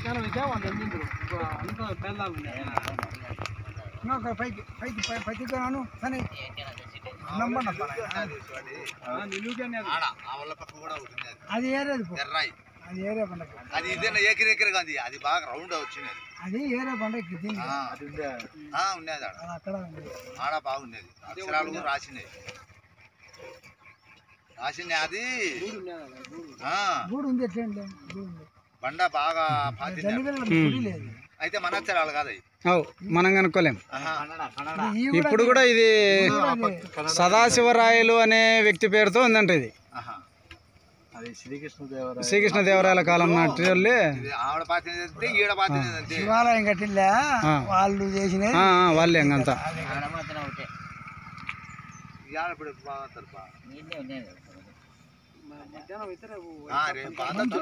మధ్యాహ్నం అయితే వాళ్ళు వెళ్ళిండ్రు అంతా పెళ్ళాలు ఉన్నాయి ఇంకా పైకి పైకి పై- పైకి ఎక్కుతున్నాను కానీ నంబర్ నంబర్ నిలువుగానే ఆడ ఆ వాళ్ళ పక్క కూడా ఒకటి ఉన్నది. అది ఏరేది పో ఎర్రాయి అది ఏరే పండగ అది ఇదేనా ఏకరి ఏకరిగా ఉంది అది బాగా రౌండ్ వచ్చినది అది ఏరే పండగ దీనికి ఆ, ఆ, ఉన్నది ఆడ అది అక్కడ ఉంది ఆడ బాగున్నది అక్షరాలు కూడా రాసినాయి రాసినాయి అది ఆ, గూడు ఉంది ఎట్లండి గూడు ఉంది బండ బాగా పాతినాయి జల్లిగల్ల గుడి లేదు అయితే మన అక్షరాలు కాదు అవి. అవు మనం కనుక్కోలేం ఆహా. ఇది ఈ ఇప్పుడు కూడా ఇది కూడా అది. సదాశివరాయలు అనే వ్యక్తి పేరుతో ఉందంట ఇది ఆహా. శ్రీకృష్ణదేవరాయల కాలం నాటి వాళ్ళే ఇది ఆవిడ పాతినది అంతే ఈడ పాతినది అంతే శివాలయం కట్టిలే ఆ. వాళ్ళు చేసినది ఆ, ఆ, వాళ్ళే ఇంకంతా ఇవాళ ఇప్పుడు బాగా తరపా మధ్యాహ్నం అయితే రేపు బాగా